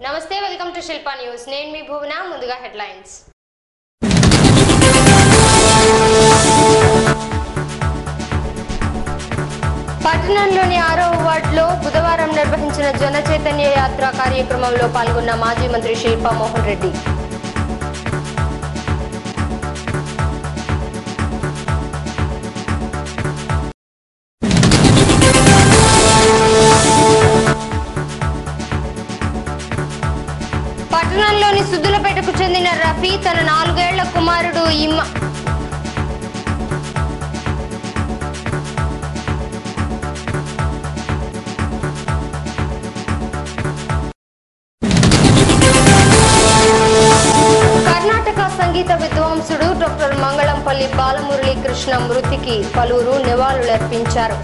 నమస్తే welcome to Shilpa news నేను మీ భువన ముందుగా హెడ్లైన్స్ పట్టణంలోని ఆరో వార్డులో బుధవారం నిర్వహించిన జన చైతన్య యాత్ర కార్యక్రమంలో పాల్గొన్న మాజీ మంత్రి శిల్పా మోహన్ రెడ్డి పట్టణంలోని సుద్దులపేటకు చెందిన రఫీ తన నాలుగేళ్ల కుమారుడు ఇమ్మ కర్ణాటక సంగీత విద్వాంసుడు డాక్టర్ మంగళంపల్లి బాలమురళీ కృష్ణ మృతికి పలువురు నివాళులర్పించారు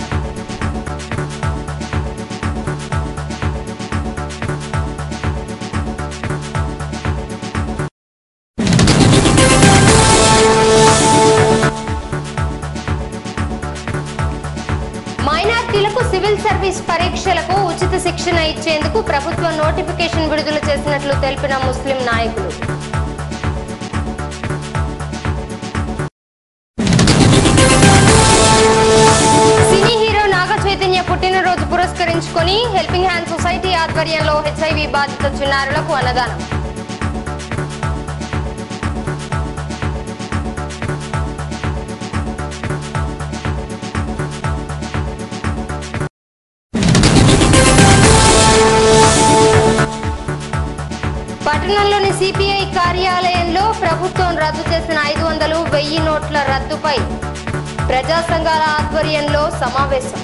మైనార్టీలకు సివిల్ సర్వీస్ పరీక్షలకు ఉచిత శిక్షణ ఇచ్చేందుకు ప్రభుత్వం నోటిఫికేషన్ విడుదల చేసినట్లు తెలిపిన ముస్లిం నాయకులు సినీ హీరో నాగ చైతన్య పుట్టినరోజు పురస్కరించుకొని హెల్పింగ్ హ్యాండ్ సొసైటీ ఆధ్వర్యంలో హెచ్ఐవి బాధిత చిన్నారులకు అన్నదానం పట్టణంలోని సిపిఐ కార్యాలయంలో ప్రభుత్వం రద్దు చేసిన ఐదు వందలు వెయ్యి నోట్ల రద్దుపై ప్రజా సంఘాల ఆధ్వర్యంలో సమావేశం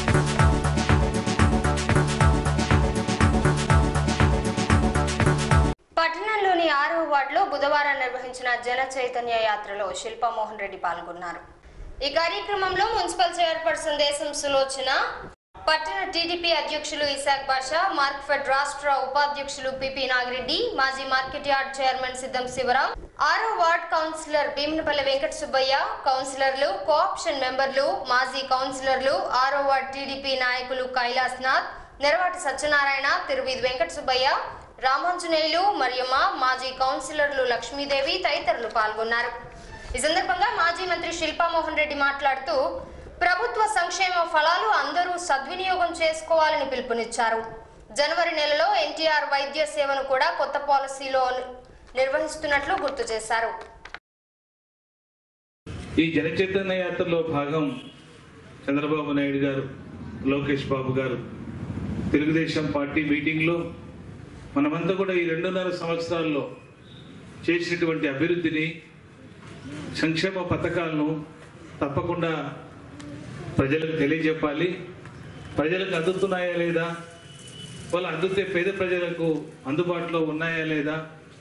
పట్టణంలోని ఆరవ వార్డులో బుధవారం నిర్వహించిన జన చైతన్య యాత్రలో శిల్పా మోహన్ రెడ్డి పాల్గొన్నారు ఈ కార్యక్రమంలో మున్సిపల్ చైర్పర్సన్ దేశం సులోచన పట్టణ టీడీపీ అధ్యక్షులు ఇసాక్ బాషా మార్క్ఫెడ్ రాష్ట్ర ఉపాధ్యక్షులు పిపి నాగిరెడ్డి మాజీ market yard chairman Siddham Sivaram ఆరో వార్డ్ కౌన్సిలర్ భీమనపల్లి వెంకట సుబ్బయ్య కౌన్సిలర్లు కోఆప్షన్ మెంబర్లు మాజీ కౌన్సిలర్లు ఆరో వార్డ్ టీడీపీ నాయకులు కైలాస్ నాథ్ నెరవాటి సత్యనారాయణ తిరువీధి వెంకట సుబ్బయ్య రామాంజనేయులు మరియమ్మ మాజీ కౌన్సిలర్లు లక్ష్మీదేవి తదితరులు పాల్గొన్నారు ఈ సందర్భంగా మాజీ మంత్రి శిల్పా మోహన్ రెడ్డి మాట్లాడుతూ ప్రభుత్వ సంక్షేమ ఫలాలు అందరూ సద్వినియోగం చేసుకోవాలని పిలుపునిచ్చారు జనవరి నెలలో ఎన్టీఆర్ వైద్య సేవను కూడా కొత్త పాలసీలో నిర్వహిస్తున్నట్లు గుర్తు చేశారు ఈ జనచైతన్య యాత్రలో భాగం చంద్రబాబు నాయుడు గారు లోకేష్ బాబు గారు తెలుగుదేశం పార్టీ మీటింగ్లో మనమంతా కూడా ఈ రెండున్నర సంవత్సరాల్లో చేసినటువంటి అభివృద్ధిని సంక్షేమ పథకాలను తప్పకుండా ప్రజలకు తెలియజెప్పాలి ప్రజలకు అందుతున్నాయా లేదా వాళ్ళు అందుతే పేద ప్రజలకు అందుబాటులో ఉన్నాయా లేదా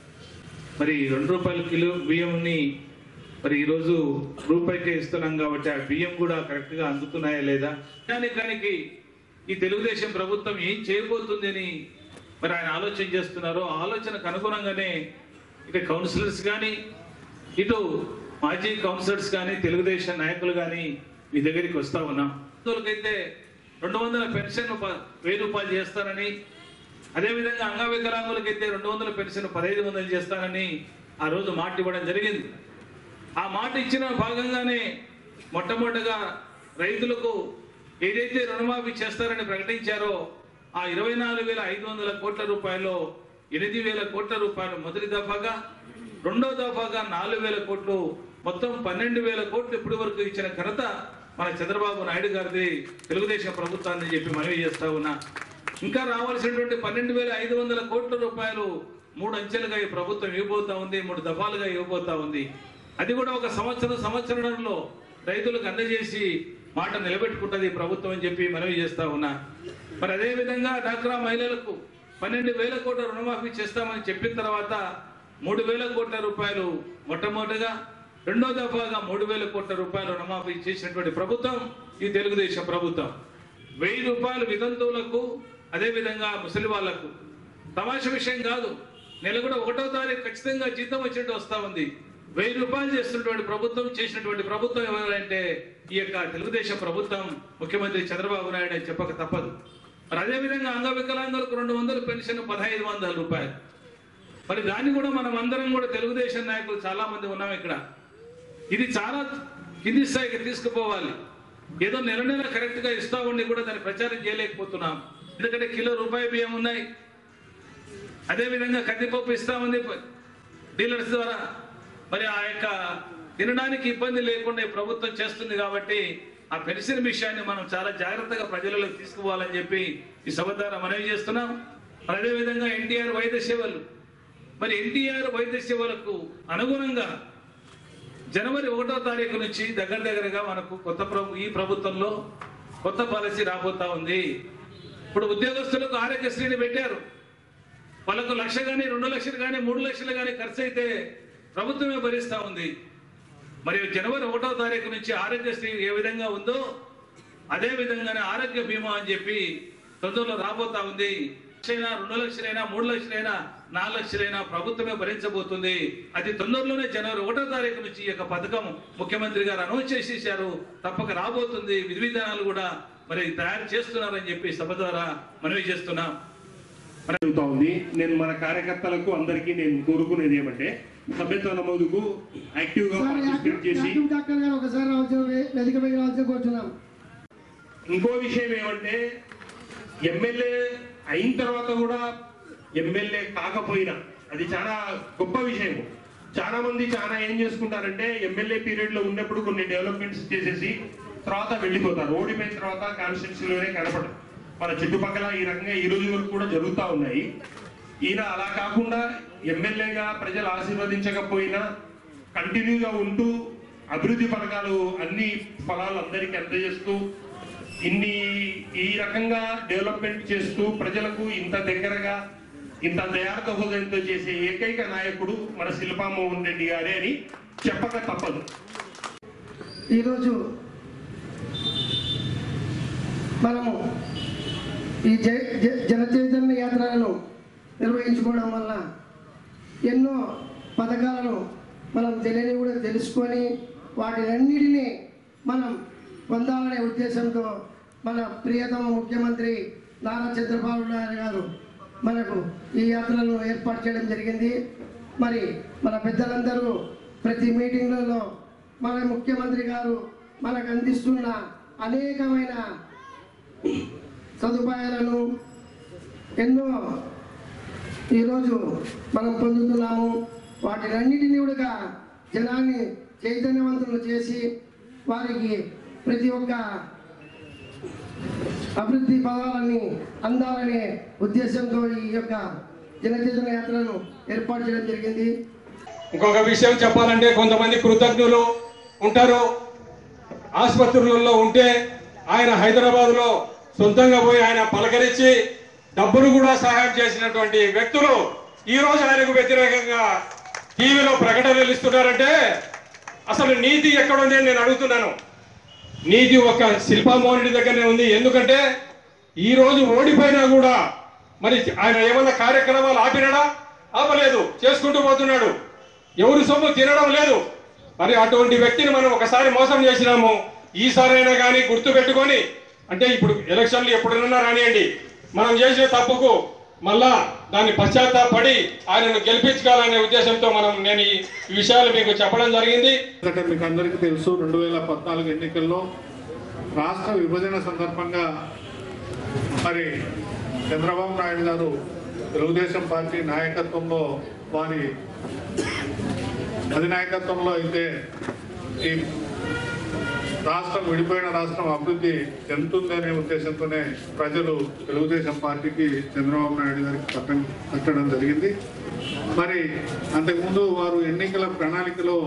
మరి రెండు రూపాయల కిలో బియ్యంని మరి ఈరోజు రూపాయికే ఇస్తున్నాం కాబట్టి ఆ బియ్యం కూడా కరెక్ట్గా అందుతున్నాయా లేదా దానికి ఈ తెలుగుదేశం ప్రభుత్వం ఏం చేయబోతుంది అని మరి ఆయన ఆలోచన చేస్తున్నారో ఆ ఆలోచనకు అనుగుణంగానే ఇక కౌన్సిలర్స్ కానీ ఇటు మాజీ కౌన్సిలర్స్ కానీ తెలుగుదేశం నాయకులు కానీ మీ దగ్గరికి వస్తా ఉన్నాం అయితే రెండు వందల పెన్షన్ ప- వెయ్యి రూపాయలు చేస్తానని అదేవిధంగా అంగవికలాంగులకైతే రెండు వందల పెన్షన్ పదహైదు వందలు చేస్తానని ఆ రోజు మాట ఇవ్వడం జరిగింది ఆ మాట ఇచ్చిన భాగంగానే మొట్టమొదటిగా రైతులకు ఏదైతే రుణమాఫీ చేస్తారని ప్రకటించారో ఆ ఇరవై నాలుగు వేల ఐదు వందల కోట్ల రూపాయలు ఎనిమిది వేల కోట్ల రూపాయలు మొదటి దఫాగా రెండో దఫాగా నాలుగు వేల కోట్లు మొత్తం పన్నెండు వేల కోట్లు ఇప్పటి వరకు ఇచ్చిన ఘనత మన చంద్రబాబు నాయుడు గారిది తెలుగుదేశం ప్రభుత్వాన్ని చెప్పి మనవి చేస్తా ఉన్నా ఇంకా రావాల్సినటువంటి పన్నెండు వేల ఐదు వందల కోట్ల రూపాయలు మూడు అంచెలుగా ఈ ప్రభుత్వం ఇవ్వబోతా ఉంది మూడు దఫాలుగా ఇవ్వబోతా ఉంది అది కూడా ఒక సంవత్సరం సంవత్సరంలో రైతులకు అందజేసి మాట నిలబెట్టుకుంటుంది ఈ ప్రభుత్వం అని చెప్పి మనవి చేస్తా ఉన్నా మరి అదే విధంగా డాక్రా మహిళలకు పన్నెండు వేల కోట్ల రుణమాఫీ చేస్తామని చెప్పిన తర్వాత మూడు వేల కోట్ల రూపాయలు మొట్టమొదటిగా రెండో దఫాగా మూడు వేల కోట్ల రూపాయలు రుణమాఫీ చేసినటువంటి ప్రభుత్వం ఈ తెలుగుదేశం ప్రభుత్వం వెయ్యి రూపాయలు వితంతువులకు అదే విధంగా ముసలి వాళ్లకు తమాషా విషయం కాదు నెల కూడా ఒకటో తారీఖు ఖచ్చితంగా జీతం వచ్చినట్టు వస్తా ఉంది వెయ్యి రూపాయలు చేస్తున్నటువంటి ప్రభుత్వం చేసినటువంటి ప్రభుత్వం ఎవరంటే ఈ యొక్క తెలుగుదేశం ప్రభుత్వం ముఖ్యమంత్రి చంద్రబాబు నాయుడు అని చెప్పక తప్పదు మరి అదేవిధంగా అంగవికలాంగులకు రెండు వందలు పెన్షన్ పదహైదు వందల రూపాయలు మరి దాన్ని కూడా మనం అందరం కూడా తెలుగుదేశం నాయకులు చాలా మంది ఉన్నాం ఇక్కడ ఇది చాలా కింది స్థాయికి తీసుకుపోవాలి ఏదో నెల నెల కరెక్ట్ గా ఇస్తా ఉండి కూడా దాన్ని ప్రచారం చేయలేకపోతున్నాం ఎందుకంటే కిలో రూపాయి బియ్యం ఉన్నాయి అదేవిధంగా కందిపప్పు ఇస్తామంది డీలర్స్ ద్వారా మరి ఆ యొక్క తినడానికి ఇబ్బంది లేకుండా ఈ ప్రభుత్వం చేస్తుంది కాబట్టి ఆ పెన్షన్ విషయాన్ని మనం చాలా జాగ్రత్తగా ప్రజలకు తీసుకుపోవాలని చెప్పి ఈ సభ ద్వారా మనవి చేస్తున్నాం మరి అదేవిధంగా ఎన్టీఆర్ వైద్య సేవలు మరి ఎన్టీఆర్ వైద్య సేవలకు అనుగుణంగా జనవరి ఒకటో తారీఖు నుంచి దగ్గర దగ్గరగా మనకు కొత్త ప్రభు ఈ ప్రభుత్వంలో కొత్త పాలసీ రాబోతా ఉంది ఇప్పుడు ఉద్యోగస్తులకు ఆరోగ్యశ్రీని పెట్టారు వాళ్ళకు లక్ష కానీ రెండు లక్షలు కానీ మూడు లక్షలు కానీ ఖర్చు అయితే ప్రభుత్వమే భరిస్తా ఉంది మరి జనవరి ఒకటో తారీఖు నుంచి ఆరోగ్యశ్రీ ఏ విధంగా ఉందో అదే విధంగానే ఆరోగ్య బీమా అని చెప్పి తొందరలో రాబోతా ఉంది లక్షైనా రెండు లక్షలైనా మూడు లక్షలైనా నాలుగు లక్షలైనా ప్రభుత్వమే భరించబోతుంది అది తొందరలోనే జనవరి ఒకటో తారీఖు నుంచి ఈ యొక్క పథకం ముఖ్యమంత్రి గారు అనౌన్స్ చేసేసారు తప్పక రాబోతుంది విధి విధానాలు కూడా మరి తయారు చేస్తున్నారని చెప్పి సభ ద్వారా మనవి చేస్తున్నాం జరుగుతా ఉంది నేను మన కార్యకర్తలకు అందరికీ నేను కోరుకునేది ఏమంటే సభ్యత్వ నమోదుకు యాక్టివ్ గా సార్ పార్టిసిపేట్ చేసి యాక్టివ్ డాక్టర్ గారు ఒకసారి రావాల్సిన వే- వేదిక మీద రావాల్సిన కోరుతున్నాం ఇంకో విషయం ఏమంటే ఎమ్మెల్యే అయిన తర్వాత కూడా ఎమ్మెల్యే కాకపోయినా అది చాలా గొప్ప విషయం చాలా మంది చాలా ఏం చేసుకుంటారంటే ఎమ్మెల్యే పీరియడ్ లో ఉన్నప్పుడు కొన్ని డెవలప్మెంట్స్ చేసేసి తర్వాత వెళ్ళిపోతారు ఓడిపోయిన తర్వాత కాన్స్టిట్యూన్సీలోనే కనపడరు మన చుట్టుపక్కల ఈ రకంగా ఈ రోజు వరకు కూడా జరుగుతూ ఉన్నాయి ఈయన అలా కాకుండా ఎమ్మెల్యేగా ప్రజలు ఆశీర్వదించకపోయినా కంటిన్యూగా ఉంటూ అభివృద్ధి పథకాలు అన్ని ఫలాలు అందరికీ అందజేస్తూ ఇన్ని ఈ రకంగా డెవలప్మెంట్ చేస్తూ ప్రజలకు ఇంత దగ్గరగా ఇంత దయార్థ హృదయంతో చేసే ఏకైక నాయకుడు మన శిల్పామోహన్ రెడ్డి గారే అని చెప్పక తప్పదు ఈరోజు మనము ఈ జ జ- జన చైతన్య యాత్రలను నిర్వహించుకోవడం వల్ల ఎన్నో పథకాలను మనం తెలియని కూడా తెలుసుకొని వాటినన్నిటినీ మనం పొందాలనే ఉద్దేశంతో మన ప్రియతమ ముఖ్యమంత్రి నారా చంద్రబాబు నాయుడు గారు మనకు ఈ యాత్రలను ఏర్పాటు చేయడం జరిగింది మరి మన పెద్దలందరూ ప్రతి మీటింగ్లలో మన ముఖ్యమంత్రి గారు మనకు అందిస్తున్న అనేకమైన సదుపాయాలను ఎన్నో ఈరోజు మనం పొందుతున్నాము వాటినన్నిటిని కూడా జనాన్ని చైతన్యవంతులు చేసి వారికి ప్రతి ఒక్క అభివృద్ధి పదాలని అందాలనే ఉద్దేశంతో ఈ యొక్క జనచైతన్య యాత్రను ఏర్పాటు చేయడం జరిగింది ఇంకొక విషయం చెప్పాలంటే కొంతమంది కృతజ్ఞులు ఉంటారు ఆసుపత్రులలో ఉంటే ఆయన హైదరాబాద్ లో సొంతంగా పోయి ఆయన పలకరించి డబ్బును కూడా సహాయం చేసినటువంటి వ్యక్తులు ఈ రోజు ఆయనకు వ్యతిరేకంగా టీవీలో ప్రకటనలు ఇస్తున్నారంటే అసలు నీతి ఎక్కడుంది అని నేను అడుగుతున్నాను నీతి ఒక శిల్పామోహనుడి దగ్గరనే ఉంది ఎందుకంటే ఈ రోజు ఓడిపోయినా కూడా మరి ఆయన ఏమన్నా కార్యక్రమాలు ఆపినాడా ఆపలేదు చేసుకుంటూ పోతున్నాడు ఎవరి సొమ్ము తినడం లేదు మరి అటువంటి వ్యక్తిని మనం ఒకసారి మోసం చేసినాము ఈసారైనా కానీ గుర్తు పెట్టుకొని అంటే ఇప్పుడు ఎలక్షన్లు ఎప్పుడైనా రానియండి మనం చేసిన తప్పుకు మళ్ళా దాన్ని పశ్చాత్తాపడి ఆయనను గెలిపించుకోవాలనే ఉద్దేశంతో మనం నేను ఈ ఈ విషయాలు మీకు చెప్పడం జరిగింది ఎందుకంటే మీకు అందరికీ తెలుసు రెండు వేల పద్నాలుగు ఎన్నికల్లో రాష్ట్ర విభజన సందర్భంగా మరి చంద్రబాబు నాయుడు గారు తెలుగుదేశం పార్టీ నాయకత్వంలో వారి అధినాయకత్వంలో అయితే ఈ రాష్ట్రం విడిపోయిన రాష్ట్రం అభివృద్ధి చెందుతుందనే ఉద్దేశంతోనే ప్రజలు తెలుగుదేశం పార్టీకి చంద్రబాబు నాయుడు గారికి పట్టం కట్టడం జరిగింది మరి అంతకుముందు వారు ఎన్నికల ప్రణాళికలో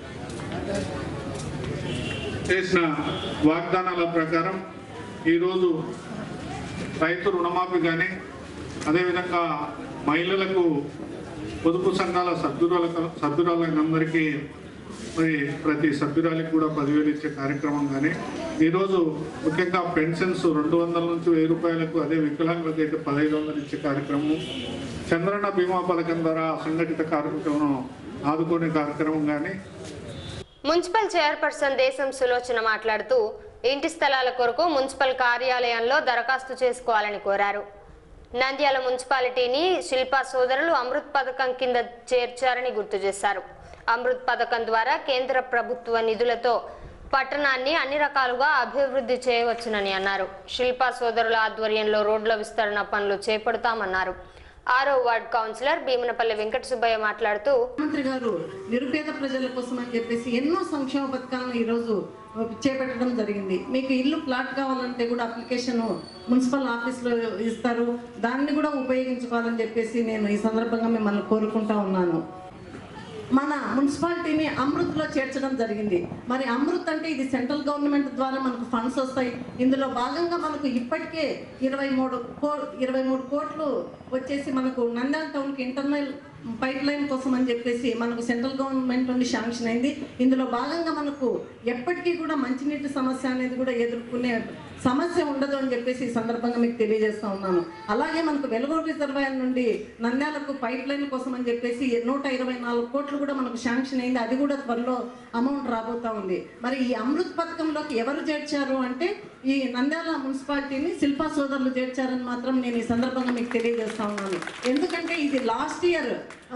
చేసిన వాగ్దానాల ప్రకారం ఈరోజు రైతు రుణమాఫీ కానీ అదేవిధంగా మహిళలకు పొదుపు సంఘాల సభ్యురాలకు సభ్యురాలందరికీ మరి ప్రతి సభ్యురాలికి కూడా పదివేలు ఇచ్చే కార్యక్రమం కానీ ఈరోజు ముఖ్యంగా పెన్షన్స్ రెండు వందల నుంచి వెయ్యి రూపాయలకు అదే వికలాంగులకు అయితే పదహైదు వందలు ఇచ్చే కార్యక్రమం చంద్రన్న బీమా పథకం ద్వారా అసంఘటిత కార్మికులను ఆదుకునే కార్యక్రమం కానీ మున్సిపల్ చైర్పర్సన్ దేశం సులోచన మాట్లాడుతూ ఇంటి స్థలాల కొరకు మున్సిపల్ కార్యాలయంలో దరఖాస్తు చేసుకోవాలని కోరారు నంద్యాల మున్సిపాలిటీని శిల్పా సోదరులు అమృత్ పథకం కింద చేర్చారని గుర్తు చేశారు అమృత్ పథకం ద్వారా కేంద్ర ప్రభుత్వ నిధులతో పట్టణాన్ని అన్ని రకాలుగా అభివృద్ధి చేయవచ్చునని అన్నారు శిల్పా సోదరుల ఆధ్వర్యంలో రోడ్ల విస్తరణ పనులు చేపడతామన్నారు ఆరో వార్డ్ కౌన్సిలర్ భీమనపల్లి వెంకట సుబ్బయ్య మాట్లాడుతూ ముఖ్యమంత్రి గారు నిరుపేద ప్రజల కోసం అని చెప్పేసి ఎన్నో సంక్షేమ పథకాలను ఈరోజు చేపట్టడం జరిగింది మీకు ఇల్లు ప్లాట్ కావాలంటే కూడా అప్లికేషన్ మున్సిపల్ ఆఫీస్లో ఇస్తారు దాన్ని కూడా ఉపయోగించుకోవాలని చెప్పేసి నేను ఈ సందర్భంగా మిమ్మల్ని కోరుకుంటా ఉన్నాను మన మున్సిపాలిటీని అమృత్లో చేర్చడం జరిగింది మరి అమృత్ అంటే ఇది సెంట్రల్ గవర్నమెంట్ ద్వారా మనకు ఫండ్స్ వస్తాయి ఇందులో భాగంగా మనకు ఇప్పటికే ఇరవై మూడు కో ఇరవై మూడు కోట్లు వచ్చేసి మనకు నంద్యాల టౌన్కి ఇంటర్నల్ పైప్ లైన్ కోసం అని చెప్పేసి మనకు సెంట్రల్ గవర్నమెంట్ నుండి శాంక్షన్ అయింది ఇందులో భాగంగా మనకు ఎప్పటికీ కూడా మంచినీటి సమస్య అనేది కూడా ఎదుర్కొనే సమస్య ఉండదు అని చెప్పేసి ఈ సందర్భంగా మీకు తెలియజేస్తా ఉన్నాను అలాగే మనకు వెలుగూరు రిజర్వాయర్ నుండి నంద్యాలకు పైప్ లైన్ కోసం అని చెప్పేసి నూట ఇరవై నాలుగు కోట్లు కూడా మనకు శాంక్షన్ అయింది అది కూడా త్వరలో అమౌంట్ రాబోతా ఉంది మరి ఈ అమృత్ పథకంలోకి ఎవరు చేర్చారు అంటే ఈ నంద్యాల మున్సిపాలిటీని శిల్పా సోదరులు చేర్చారని మాత్రం నేను ఈ సందర్భంగా మీకు తెలియజేస్తా ఉన్నాను ఎందుకంటే ఇది లాస్ట్ ఇయర్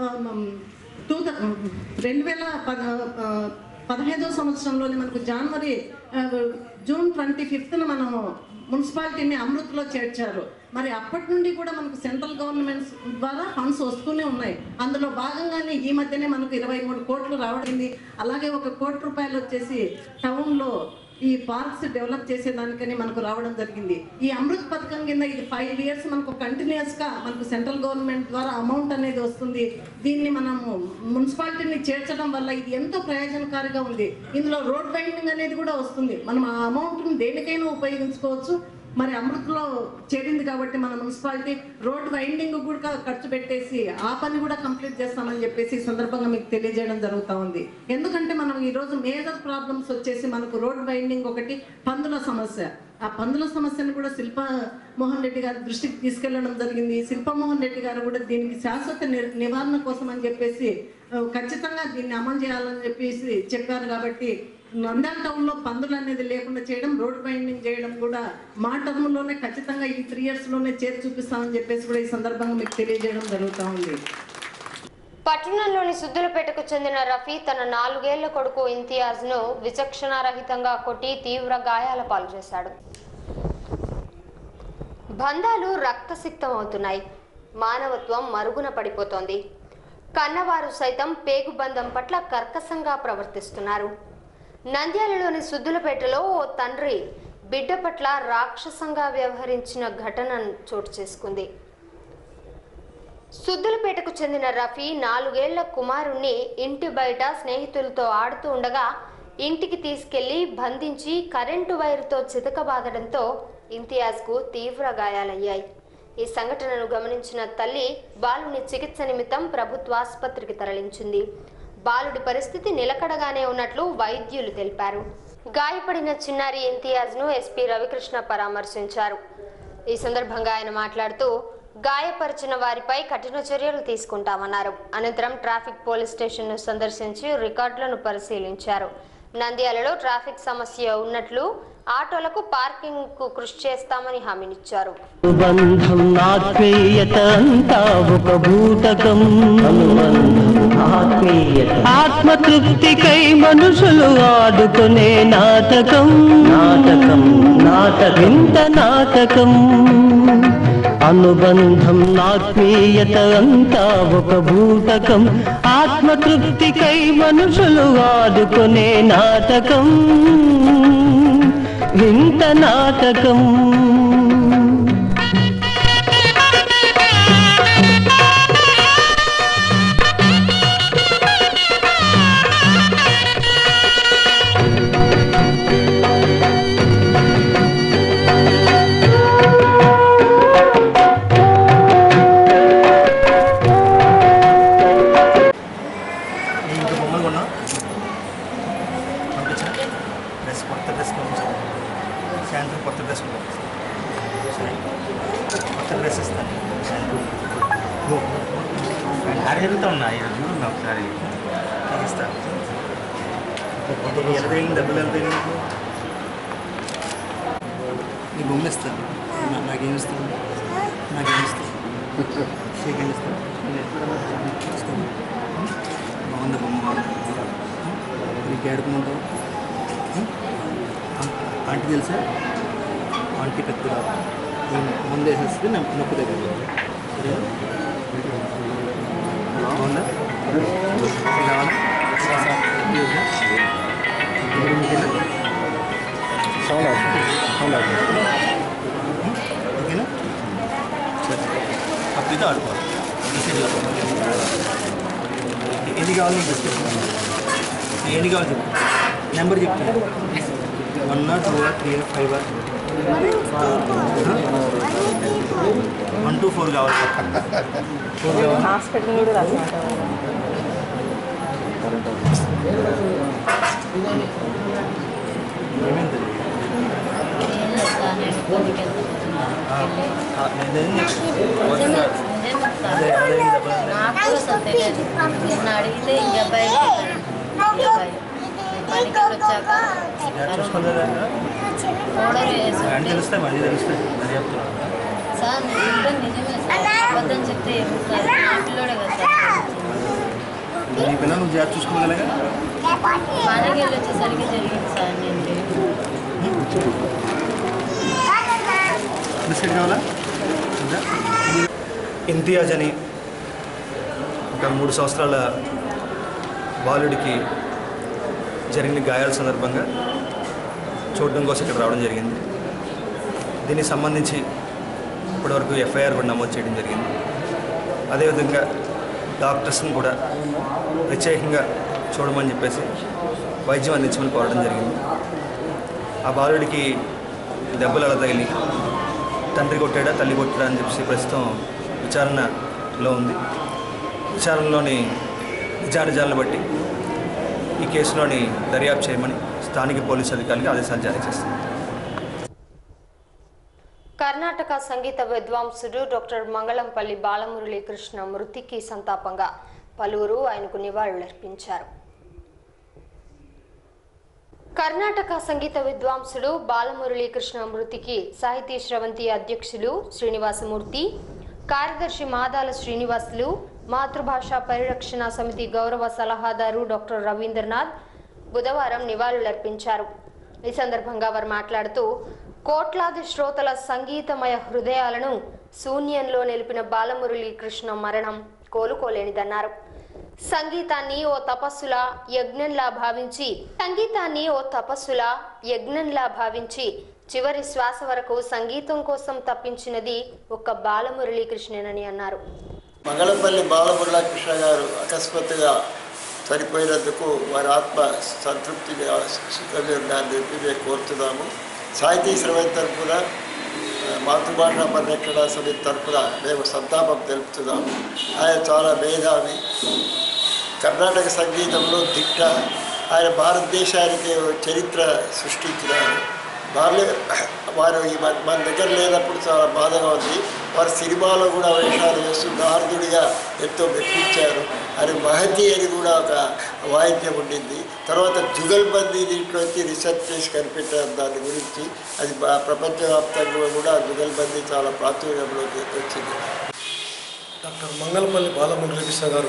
టూ రెండు వేల పద ఆ, పదహైదో సంవత్సరంలోనే మనకు జనవరి ఆ, జూన్ ట్వంటీ ఫిఫ్త్న మనము మున్సిపాలిటీని అమృత్లో చేర్చారు మరి అప్పటి నుండి కూడా మనకు సెంట్రల్ గవర్నమెంట్ ద్వారా ఫండ్స్ వస్తూనే ఉన్నాయి అందులో భాగంగానే ఈ మధ్యనే మనకు ఇరవై మూడు కోట్లు రావడింది అలాగే ఒక కోటి రూపాయలు వచ్చేసి టౌన్లో ఈ పార్క్స్ డెవలప్ చేసేదానికని మనకు రావడం జరిగింది ఈ అమృత్ పథకం కింద ఇది ఫైవ్ ఇయర్స్ మనకు కంటిన్యూస్ గా మనకు సెంట్రల్ గవర్నమెంట్ ద్వారా అమౌంట్ అనేది వస్తుంది దీన్ని మనము మున్సిపాలిటీని చేర్చడం వల్ల ఇది ఎంతో ప్రయోజనకారిగా ఉంది ఇందులో రోడ్ బైండింగ్ అనేది కూడా వస్తుంది మనం ఆ అమౌంట్ని దేనికైనా ఉపయోగించుకోవచ్చు మరి అమృత్లో చేరింది కాబట్టి మన మున్సిపాలిటీ రోడ్ వైండింగ్ కూడా ఖర్చు పెట్టేసి ఆ పని కూడా కంప్లీట్ చేస్తామని చెప్పేసి ఈ సందర్భంగా మీకు తెలియజేయడం జరుగుతూ ఉంది ఎందుకంటే మనం ఈ రోజు మేజర్ ప్రాబ్లమ్స్ వచ్చేసి మనకు రోడ్ వైండింగ్ ఒకటి పందుల సమస్య ఆ పందుల సమస్యను కూడా శిల్ప మోహన్ రెడ్డి గారి దృష్టికి తీసుకెళ్లడం జరిగింది శిల్ప మోహన్ రెడ్డి గారు కూడా దీనికి శాశ్వత ని- నివారణ కోసం అని చెప్పేసి ఆ, ఖచ్చితంగా దీన్ని అమలు చేయాలని చెప్పేసి చెప్పారు కాబట్టి నంద్యాల టౌన్ లో పందులు అనేది లేకుండా చేయడం రోడ్ బైండింగ్ చేయడం కూడా మా టర్మ్లోనే ఖచ్చితంగా ఈ త్రీ ఇయర్స్ లోనే చేసి చూపిస్తామని చెప్పేసి కూడా ఈ సందర్భంగా మీకు తెలియజేయడం జరుగుతూ ఉంది పట్టణంలోని సుద్దులపేటకు చెందిన రఫీ తన నాలుగేళ్ల కొడుకు ఇంతియాజ్ ను విచక్షణారహితంగా కొట్టి తీవ్ర గాయాల పాలు చేశాడు బంధాలు రక్తసిక్తం అవుతున్నాయి మానవత్వం మరుగున పడిపోతోంది కన్నవారు సైతం పేగుబంధం పట్ల కర్కశంగా ప్రవర్తిస్తున్నారు నంద్యాలలోని సుద్దులపేటలో ఓ తండ్రి బిడ్డ పట్ల రాక్షసంగా వ్యవహరించిన ఘటన చోటు చేసుకుంది సుద్దులపేటకు చెందిన రఫీ నాలుగేళ్ల కుమారుణ్ణి ఇంటి బయట స్నేహితులతో ఆడుతూ ఉండగా ఇంటికి తీసుకెళ్లి బంధించి కరెంటు వైరుతో చితకబాదడంతో ఇంతియాజ్కు తీవ్ర గాయాలయ్యాయి ఈ సంఘటనను గమనించిన తల్లి బాలుని చికిత్స నిమిత్తం ప్రభుత్వ ఆసుపత్రికి తరలించింది బాలుడి పరిస్థితి నిలకడగానే ఉన్నట్లు వైద్యులు తెలిపారు గాయపడిన చిన్నారి ఇంతియాజ్ను ఎస్పీ రవికృష్ణ పరామర్శించారు ఈ సందర్భంగా ఆయన మాట్లాడుతూ గాయపరిచిన వారిపై కఠిన చర్యలు తీసుకుంటామన్నారు అనంతరం ట్రాఫిక్ పోలీస్ స్టేషన్ను సందర్శించి రికార్డులను పరిశీలించారు నంద్యాలలో ట్రాఫిక్ సమస్య ఉన్నట్లు ఆటోలకు పార్కింగ్ కు కృషి చేస్తామని హామీనిచ్చారు బంధం ఆత్మీయత అంతా ఒక భూతకం ఆత్మతృప్తికై మనుషులు ఆడుకునే నాటకం నాటకం నాటకం ఇంత నాటకం అనుబంధం ఆత్మీయత అంతా ఒక భూతకం ఆత్మతృప్తికై మనుషులు ఆడుకునే నాటకం వింత నాటకం ఇంక బొమ్మలు కొన్నా పంపించా డ్రెస్ కొత్త డ్రెస్ పంపించాను సాయంత్రం కొత్త డ్రెస్ పంపిస్తాను సరే కొత్త డ్రెస్ ఇస్తాను సాయంత్రం ఆడ జరుగుతా ఉన్నా ఈరోజు చూడున్నా ఒకసారి ఇస్తాను ఎంత డబ్బులు ఎంత నీ బొమ్మ ఇస్తాను నా- నాకేం ఇస్తాను నాకేం ఇస్తాను సెకండ్ ఇస్తాను ఇస్తాను బాగుందా బొమ్మ బాగుంది నీకు ఏడుకుమంటావు ఆంటీ తెలుసా ఆంటీ పెద్దగా నేను ముందు వేసేస్తే నా నొప్పి దగ్గర సరేనా బాగుందా కావాలా ఓకేనా సరే అప్పుడైతే ఆడుకోవాలి డిసైడ్ చేసుకోవాలి ఎన్ని కావాలి నీకు డిస్కషన్ ఎన్ని కావాలి చెప్పు నెంబర్ చెప్తాను one not two three five one two four కావాలి ఫోర్ కావాలి హాస్పిటల్ కూడా రాసినట్టు ఏమైంది అదే అదే చెప్పలేదు నాకు అసలు తెలియదు నిన్న అడిగితే ఈ అబ్బాయి చెప్పాడు. ఈ అబ్బాయి పనికి వచ్చాక చూసుకోలేదా ఫోటోలు వేసి అని తెలుస్తాయి మళ్ళీ తెలుస్తాయి దర్యాప్తు సార్ నేను చెప్తే నిజమే సార్ అబద్ధం చెప్తే ఏమి సార్ నా పిల్లోడే కదా సార్ నీ పిల్లలు నువ్వు జాగ్రత్త చూసుకోగలగా మనకి వెళ్ళి వచ్చేసరికి జరిగింది సార్ నేను లేను. బిస్కెట్ కావాలా ఇంకా? ఇంతియాజ్ అని ఒక మూడు సంవత్సరాల బాలుడికి జరిగిన గాయాల సందర్భంగా చూడడం కోసం ఇక్కడ రావడం జరిగింది దీనికి సంబంధించి ఇప్పటివరకు ఎఫ్ఐఆర్ కూడా నమోదు చేయడం జరిగింది అదేవిధంగా డాక్టర్స్ని కూడా ప్రత్యేకంగా చూడమని చెప్పేసి వైద్యం అందించమని కోరడం జరిగింది ఆ బాలుడికి దెబ్బలు ఎలా తగిలి తండ్రి కొట్టాడా తల్లి కొట్టాడా అని చెప్పేసి ప్రస్తుతం విచారణలో ఉంది విచారణలోని నిజానిజాలను బట్టి ఈ కేసులోని దర్యాప్తు చేయమని స్థానిక పోలీసు అధికారులకు ఆదేశాలు జారీ చేస్తారు కర్ణాటక సంగీత విద్వాంసుడు డాక్టర్ మంగళంపల్లి బాలమురళీకృష్ణ మృతికి సంతాపంగా పలువురు ఆయనకు నివాళులర్పించారు కర్ణాటక సంగీత విద్వాంసుడు బాలమురళీకృష్ణ మృతికి సాహితీ శ్రవంతి అధ్యక్షులు శ్రీనివాసమూర్తి కార్యదర్శి మాదాల శ్రీనివాసులు మాతృభాష పరిరక్షణ సమితి గౌరవ సలహాదారు డాక్టర్ రవీంద్రనాథ్ బుధవారం నివాళులర్పించారు ఈ సందర్భంగా వారు మాట్లాడుతూ కోట్లాది శ్రోతల సంగీతమయ హృదయాలను శూన్యంలో నిలిపిన బాలమురళీ కృష్ణ మరణం కోలుకోలేనిదన్నారు సంగీతాన్ని ఓ తపస్సులా యజ్ఞంలా భావించి సంగీతాన్ని ఓ తపస్సులా యజ్ఞంలా భావించి చివరి శ్వాస వరకు సంగీతం కోసం తప్పించినది ఒక్క బాలమురళీకృష్ణనని అన్నారు మంగళపల్లి బాలమురళకృష్ణ గారు అకస్మాత్తుగా చనిపోయినందుకు వారి ఆత్మ సంతృప్తిగా సుఖంగా ఉండాలని చెప్పి మేము కోరుతున్నాము సాహితీ శ్రవం తరఫున ఆ, మాతృభాష పరిరక్షణ సమితి తరఫున మేము సంతాపం తెలుపుతున్నాము ఆయన చాలా మేధావి కర్ణాటక సంగీతంలో దిట్ట ఆయన భారతదేశానికి ఓ చరిత్ర సృష్టించినారు వాళ్ళు వారు ఈ మన మన దగ్గర లేనప్పుడు చాలా బాధగా ఉంది వారు సినిమాలో కూడా వేషాలు వేస్తూ నారదుడిగా ఎంతో మెప్పించారు అది మహతి అని కూడా ఒక వాయిద్యం ఉండింది తర్వాత జుగల్బందీ దీంట్లోంచి రీసెర్చ్ చేసి కనిపెట్టారు దాని గురించి అది బా- ప్రపంచవ్యాప్తంగా కూడా జుగల్బందీ చాలా ప్రాచుర్యంలోకి వచ్చింది డాక్టర్ మంగళపల్లి బాలమురళీకృష్ణ గారు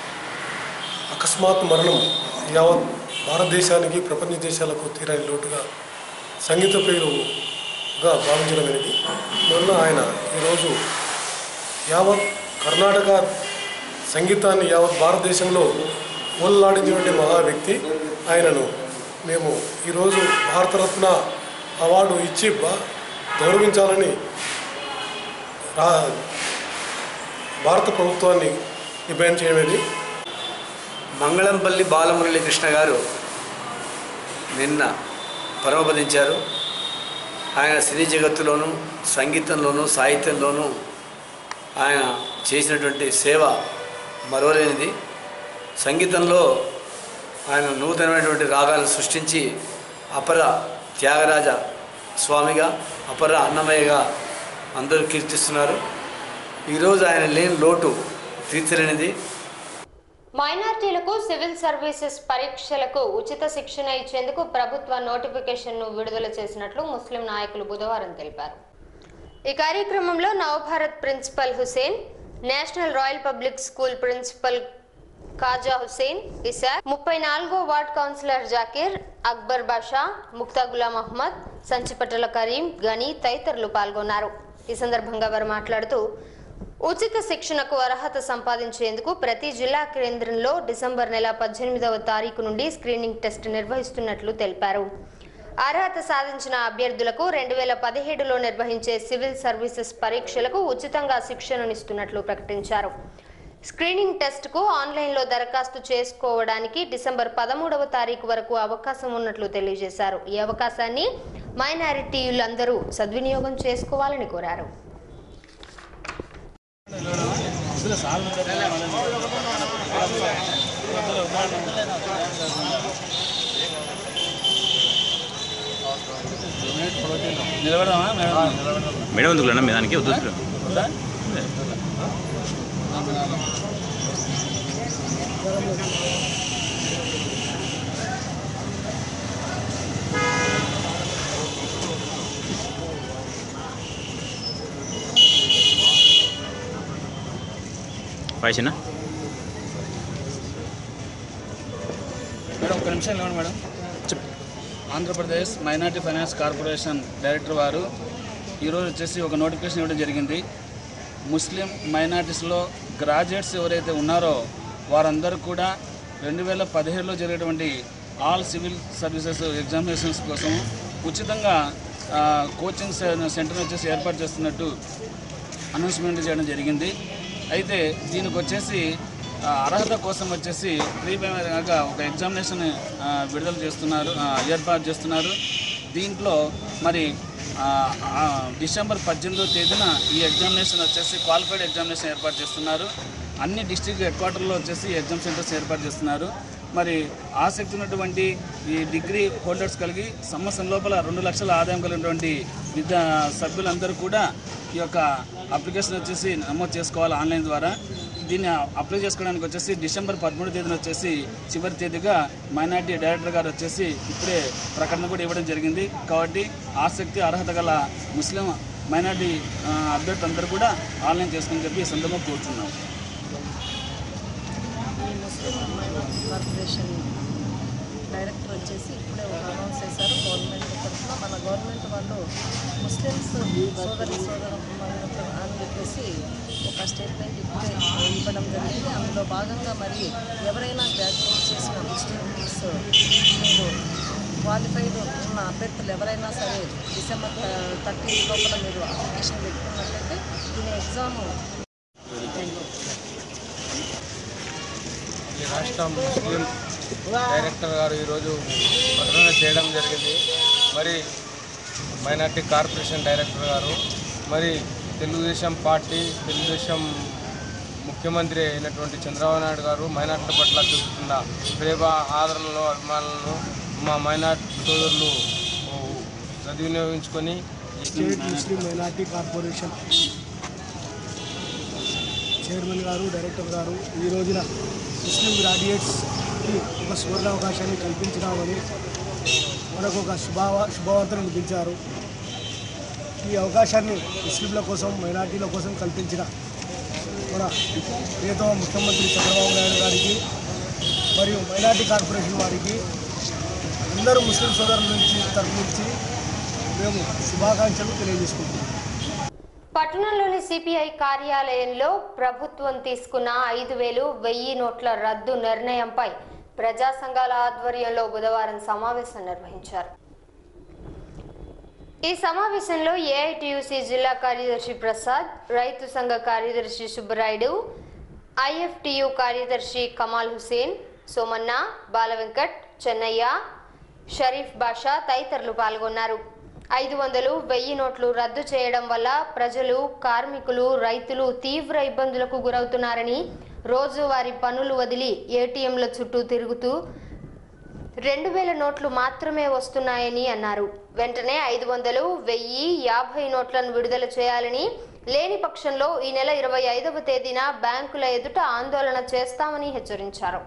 అకస్మాత్ మరణం యావత్ భారతదేశానికి ప్రపంచ దేశాలకు తీరని లోటుగా సంగీత ప్రియులుగా భావించడం అనేది మొన్న ఆయన ఈరోజు యావత్ కర్ణాటక సంగీతాన్ని యావత్ భారతదేశంలో ఓల్లాడించినటువంటి మహా వ్యక్తి ఆయనను మేము ఈరోజు భారతరత్న అవార్డు ఇచ్చి బా- గౌరవించాలని రా భారత ప్రభుత్వాన్ని డిమాండ్ చేయమని మంగళంపల్లి బాలమురళీ కృష్ణ గారు నిన్న పరమపదించారు ఆయన సినీ జగత్తులోనూ సంగీతంలోనూ సాహిత్యంలోనూ ఆయన చేసినటువంటి సేవ మరవలేనిది సంగీతంలో ఆయన నూతనమైనటువంటి రాగాలను సృష్టించి అపర త్యాగరాజ స్వామిగా అపర అన్నమయ్యగా అందరూ కీర్తిస్తున్నారు ఈరోజు ఆయన లేని లోటు తీర్చలేనిది మైనార్టీలకు సివిల్ సర్వీసెస్ పరీక్షలకు ఉచిత శిక్షణ ఇచ్చేందుకు ప్రభుత్వ నోటిఫికేషన్ను విడుదల చేసినట్లు ముస్లిం నాయకులు బుధవారం తెలిపారు ఈ కార్యక్రమంలో Navabharat principal Hussain national royal public school principal Khaja Hussain Isaq ముప్పై నాలుగో వార్డ్ కౌన్సిలర్ జాకీర్ అక్బర్ బాషా ముక్తా గులాం అహ్మద్ సంచిపట్టల కరీం గని తదితరులు పాల్గొన్నారు ఈ సందర్భంగా వారు మాట్లాడుతూ ఉచిత శిక్షణకు అర్హత సంపాదించేందుకు ప్రతి జిల్లా కేంద్రంలో డిసెంబర్ నెల పద్దెనిమిదవ తారీఖు నుండి స్క్రీనింగ్ టెస్ట్ నిర్వహిస్తున్నట్లు తెలిపారు అర్హత సాధించిన అభ్యర్థులకు రెండు వేల పదిహేడులో నిర్వహించే సివిల్ సర్వీసెస్ పరీక్షలకు ఉచితంగా శిక్షణనిస్తున్నట్లు ప్రకటించారు స్క్రీనింగ్ టెస్ట్కు ఆన్లైన్లో దరఖాస్తు చేసుకోవడానికి డిసెంబర్ పదమూడవ తారీఖు వరకు అవకాశం ఉన్నట్లు తెలియజేశారు ఈ అవకాశాన్ని మైనారిటీలందరూ సద్వినియోగం చేసుకోవాలని కోరారు మేడం ఎందుకు లేనా మీ దానికి వద్దు పైసనా మేడం ఒక నిమిషం ఇవ్వండి madam Andhra Pradesh minority finance corporation director వారు ఈరోజు వచ్చేసి ఒక నోటిఫికేషన్ ఇవ్వడం జరిగింది ముస్లిం మైనార్టీస్లో గ్రాడ్యుయేట్స్ ఎవరైతే ఉన్నారో వారందరూ కూడా రెండు వేల పదిహేడులో జరిగేటువంటి ఆల్ సివిల్ సర్వీసెస్ ఎగ్జామినేషన్స్ కోసం ఉచితంగా ఆ, కోచింగ్ సె- సెంటర్ వచ్చేసి ఏర్పాటు చేస్తున్నట్టు అనౌన్స్మెంట్ చేయడం జరిగింది అయితే దీనికి వచ్చేసి ఆ, అర్హత కోసం వచ్చేసి ప్రీ ప్రైమరీగా ఒక ఎగ్జామినేషన్ ఆ, విడుదల చేస్తున్నారు ఆ, ఏర్పాటు చేస్తున్నారు దీంట్లో మరి ఆ, ఆ, డిసెంబర్ పద్దెనిమిదో తేదీన ఈ ఎగ్జామినేషన్ వచ్చేసి క్వాలిఫైడ్ ఎగ్జామినేషన్ ఏర్పాటు చేస్తున్నారు అన్ని డిస్టిక్ హెడ్ క్వార్టర్లో వచ్చేసి ఎగ్జామ్ సెంటర్స్ ఏర్పాటు చేస్తున్నారు మరి ఆసక్తి ఉన్నటువంటి ఈ డిగ్రీ హోల్డర్స్ కలిగి సంవత్సరం లోపల రెండు లక్షల ఆదాయం కలిగినటువంటి విద్యా సభ్యులందరూ కూడా ఈ యొక్క అప్లికేషన్ వచ్చేసి నమోదు చేసుకోవాలి ఆన్లైన్ ద్వారా దీన్ని అప్లై చేసుకోవడానికి వచ్చేసి డిసెంబర్ పదమూడు తేదీన వచ్చేసి చివరి తేదీగా మైనార్టీ డైరెక్టర్ గారు వచ్చేసి ఇప్పుడే ప్రకటన కూడా ఇవ్వడం జరిగింది కాబట్టి ఆసక్తి అర్హత గల ముస్లిం మైనార్టీ ఆ, అభ్యర్థులందరూ కూడా ఆన్లైన్ చేసుకుని చెప్పి ఈ సందర్భంగా కోరుతున్నాం ఈ ముస్లిం మైనార్టీ కార్పొరేషన్ డైరెక్టర్ వచ్చేసి ఇప్పుడే ఒక అనౌన్స్ చేశారు గవర్నమెంట్ తరఫున మన గవర్నమెంట్ వాళ్ళు ముస్లిమ్స్ సోదరి సోదరు అని చెప్పేసి ఒక స్టేట్మెంట్ ఇప్పుడే ఇవ్వడం జరిగింది అందులో భాగంగా మరి ఎవరైనా గ్రాడ్యుయేట్ చేసిన ముస్లిమ్స్ మీరు క్వాలిఫైడ్ ఉన్న అభ్యర్థులు ఎవరైనా సరే డిసెంబర్ థర్టీ లోపల మీరు అప్లికేషన్ పెట్టుకున్నట్లయితే దీని ఎగ్జామ్ ఈ రాష్ట్ర ముస్లిం డైరెక్టర్ గారు ఈరోజు ప్రకటన చేయడం జరిగింది మరి మైనార్టీ కార్పొరేషన్ డైరెక్టర్ గారు మరి తెలుగుదేశం పార్టీ తెలుగుదేశం ముఖ్యమంత్రి అయినటువంటి చంద్రబాబు నాయుడు గారు మైనార్టీల పట్ల చూపుతున్న ప్రేమ ఆదరణలో అభిమానులను మా మైనార్టీ సోదరులు ఓ, సద్వినియోగించుకొని state Muslim minority corporation chairman గారు డైరెక్టర్ గారు ఈ రోజున ముస్లిం గ్రాడ్యుయేట్స్కి ఒక సువర్ణ అవకాశాన్ని కల్పించినామని మనకు ఒక శుభావ శుభవార్తను వినిపించారు ఈ అవకాశాన్ని ముస్లింల కోసం మైనార్టీల కోసం కల్పించిన మన ప్రియతమ ముఖ్యమంత్రి చంద్రబాబు నాయుడు గారికి మరియు మైనార్టీ కార్పొరేషన్ వారికి అందరూ ముస్లిం సోదరుల నుంచి తరఫు నుంచి మేము శుభాకాంక్షలు తెలియజేసుకుంటున్నాం పట్టణంలోని సిపిఐ కార్యాలయంలో ప్రభుత్వం తీసుకున్న ఐదు వేలు వెయ్యి నోట్ల రద్దు నిర్ణయంపై ప్రజా సంఘాల ఆధ్వర్యంలో బుధవారం సమావేశం నిర్వహించారు ఈ సమావేశంలో ఏఐటియుసి జిల్లా కార్యదర్శి ప్రసాద్ రైతు సంఘ కార్యదర్శి సుబ్బరాయుడు ఐఎఫ్టియు కార్యదర్శి కమాల్ హుసేన్ సోమన్న బాలవెంకట్ చెన్నయ్య షరీఫ్ బాషా తదితరులు పాల్గొన్నారు ఐదు వందలు వెయ్యి నోట్లు రద్దు చేయడం వల్ల ప్రజలు కార్మికులు రైతులు తీవ్ర ఇబ్బందులకు గురవుతున్నారని రోజువారీ పనులు వదిలి ఏటీఎంల చుట్టూ తిరుగుతూ రెండు వేల నోట్లు మాత్రమే వస్తున్నాయని అన్నారు వెంటనే ఐదు వందలు వెయ్యి యాభై నోట్లను విడుదల చేయాలని లేని పక్షంలో ఈ నెల ఇరవై ఐదవ తేదీన బ్యాంకుల ఎదుట ఆందోళన చేస్తామని హెచ్చరించారు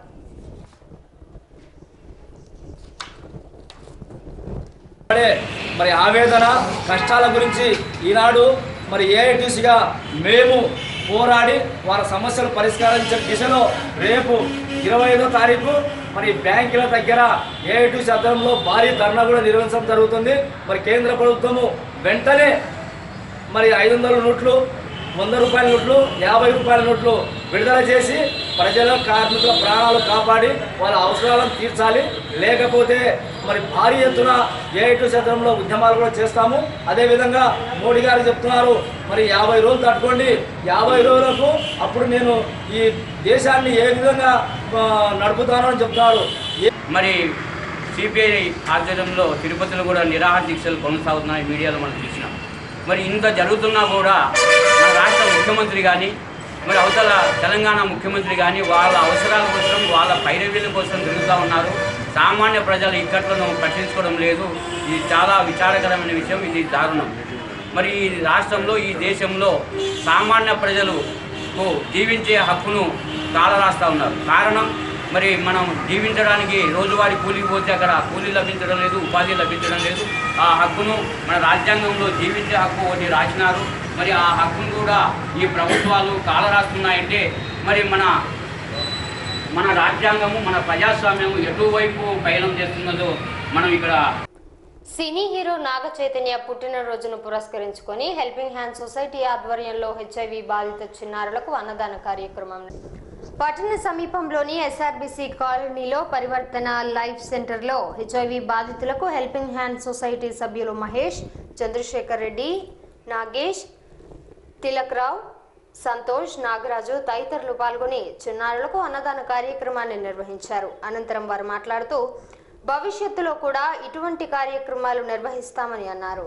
పడే మరి ఆవేదన కష్టాల గురించి ఈనాడు మరి ఏఐటీసీగా మేము పోరాడి వారి సమస్యలు పరిష్కరించే దిశలో రేపు ఇరవై ఐదో తారీఖు మరి బ్యాంకుల దగ్గర ఏఐటీసీ ఆధ్వర్యంలో భారీ ధర్నా కూడా నిర్వహించడం జరుగుతుంది మరి కేంద్ర ప్రభుత్వము వెంటనే మరి ఐదు వందల నోట్లు వంద రూపాయల నోట్లు యాభై రూపాయల నోట్లు విడుదల చేసి ప్రజల కార్మికుల ప్రాణాలు కాపాడి వాళ్ళ అవసరాలను తీర్చాలి లేకపోతే మరి భారీ ఎత్తున ఏఐటు శాతంలో ఉద్యమాలు కూడా చేస్తాము అదేవిధంగా మోడీ గారు చెప్తున్నారు మరి యాభై రోజులు తట్టుకోండి యాభై రోజులకు అప్పుడు నేను ఈ దేశాన్ని ఏ విధంగా ఆ, నడుపుతాను అని చెప్తున్నారు మరి సిపిఐ ఆధ్వర్యంలో తిరుపతిలో కూడా నిరాహార దీక్షలు కొనసాగుతున్నాయి మీడియాలో మనం చూసినాం మరి ఇంత జరుగుతున్నా కూడా మన రాష్ట్ర ముఖ్యమంత్రి కానీ మరి అవతల తెలంగాణ ముఖ్యమంత్రి కానీ వాళ్ళ అవసరాల కోసం వాళ్ళ పైరవీల కోసం తిరుగుతూ ఉన్నారు సామాన్య ప్రజలు ఇక్కట్లను పట్టించుకోవడం లేదు ఇది చాలా విచారకరమైన విషయం ఇది దారుణం మరి ఈ రాష్ట్రంలో ఈ దేశంలో సామాన్య ప్రజలకు జీవించే హక్కును కాలరాస్తా ఉన్నారు కారణం మరి మనం జీవించడానికి రోజువారీ కూలికి పోతే అక్కడ కూలీ లభించడం లేదు ఉపాధి లభించడం లేదు ఆ హక్కును మన రాజ్యాంగంలో జీవించే హక్కు ఒకటి రాసినారు మరి ఆ హక్కును కూడా ఈ ప్రభుత్వాలు కాలరాస్తున్నాయంటే మరి మన మన రాజ్యాంగము మన ప్రజాస్వామ్యము ఎటువైపు పయనం చేస్తున్నదో మనం ఇక్కడ సినీ హీరో నాగ చైతన్య పుట్టినరోజును పురస్కరించుకొని హెల్పింగ్ హ్యాండ్ సొసైటీ ఆధ్వర్యంలో హెచ్ఐవి బాధిత చిన్నారులకు అన్నదాన కార్యక్రమం పట్టణ సమీపంలోని ఎస్ఆర్బిసి కాలనీలో పరివర్తన లైఫ్ సెంటర్లో హెచ్ఐవి బాధితులకు హెల్పింగ్ హ్యాండ్ సొసైటీ సభ్యులు మహేష్ చంద్రశేఖర్ రెడ్డి నాగేష్ తిలక్ రావు సంతోష్ నాగరాజు తదితరులు పాల్గొని చిన్నారులకు అన్నదాన కార్యక్రమాన్ని నిర్వహించారు అనంతరం వారు మాట్లాడుతూ భవిష్యత్తులో కూడా ఇటువంటి కార్యక్రమాలు నిర్వహిస్తామని అన్నారు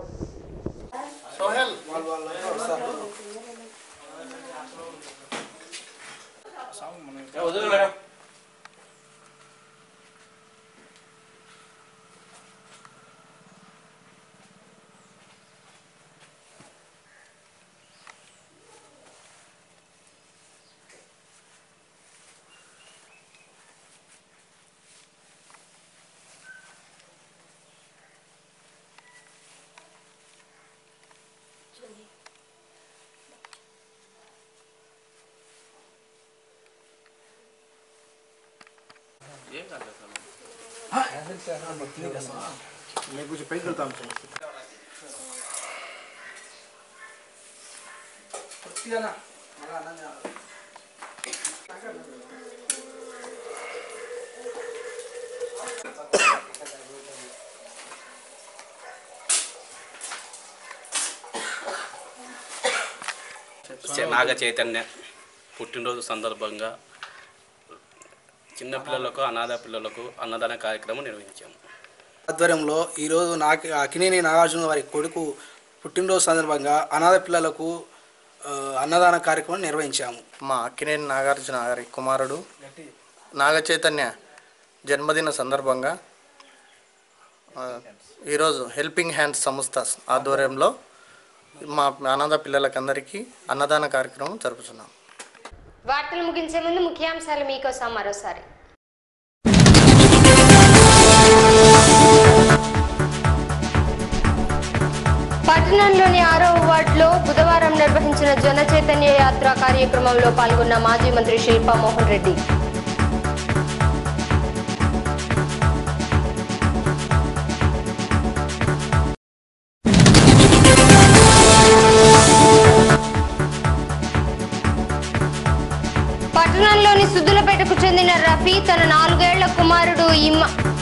मैं कुछ पे करता हूँ చే- నాగ చైతన్య పుట్టినరోజు సందర్భంగా చిన్నపిల్లలకు అనాథ పిల్లలకు అన్నదాన కార్యక్రమం నిర్వహించాము ఆధ్వర్యంలో ఈరోజు నాకు అకినేని నాగార్జున వారి కొడుకు పుట్టినరోజు సందర్భంగా అనాథ పిల్లలకు ఆ, అన్నదాన కార్యక్రమం నిర్వహించాము మా అక్కినేని నాగార్జున గారి కుమారుడు నాగ చైతన్య జన్మదిన సందర్భంగా ఆ, ఈరోజు హెల్పింగ్ హ్యాండ్స్ సంస్థ ఆధ్వర్యంలో మా అనాథ పిల్లలకందరికీ అన్నదాన కార్యక్రమం జరుపుతున్నాం వార్తలు ముగించే ముందు ముఖ్యాంశాలు మీకోసం మరోసారి పట్టణంలోని ఆరో వార్డులో బుధవారం నిర్వహించిన జన చైతన్య యాత్ర కార్యక్రమంలో పాల్గొన్న మాజీ మంత్రి శిల్పా మోహన్ రెడ్డి పట్టణంలోని సుద్దులపేటకు చెందిన రఫీ తన నాలుగేళ్ల కుమారుడు ఇమ్మ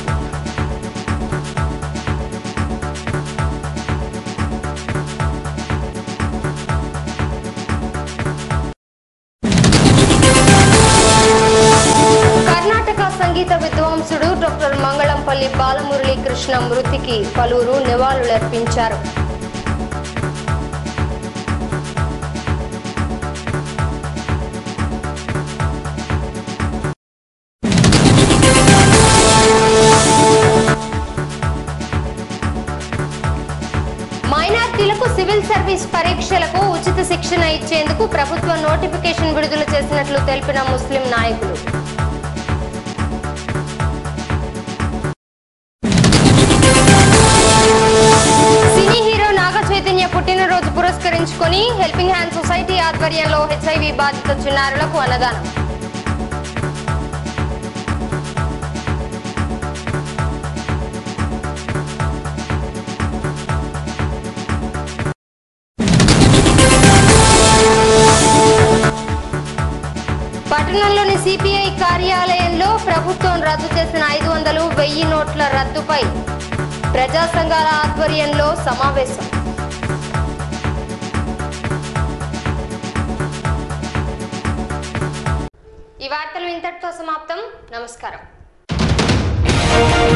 కర్ణాటక సంగీత విద్వాంసుడు డాక్టర్ మంగళంపల్లి బాలమురళీ కృష్ణ మృతికి పలువురు నివాళులర్పించారు మైనార్టీలకు సివిల్ సర్వీస్ పోలీస్ పరీక్షలకు ఉచిత శిక్షణ ఇచ్చేందుకు ప్రభుత్వం నోటిఫికేషన్ విడుదల చేసినట్లు తెలిపిన ముస్లిం నాయకులు సినీ హీరో నాగ చైతన్య పుట్టినరోజు పురస్కరించుకొని హెల్పింగ్ హ్యాండ్ సొసైటీ ఆధ్వర్యంలో హెచ్ఐవి బాధిత చిన్నారులకు అన్నదానం పట్టణంలోని సిపిఐ కార్యాలయంలో ప్రభుత్వం రద్దు చేసిన ఐదు వందలు వెయ్యి నోట్ల రద్దుపై ప్రజా సంఘాల ఆధ్వర్యంలో సమావేశం ఈ వార్తలు ఇంతటితో సమాప్తం నమస్కారం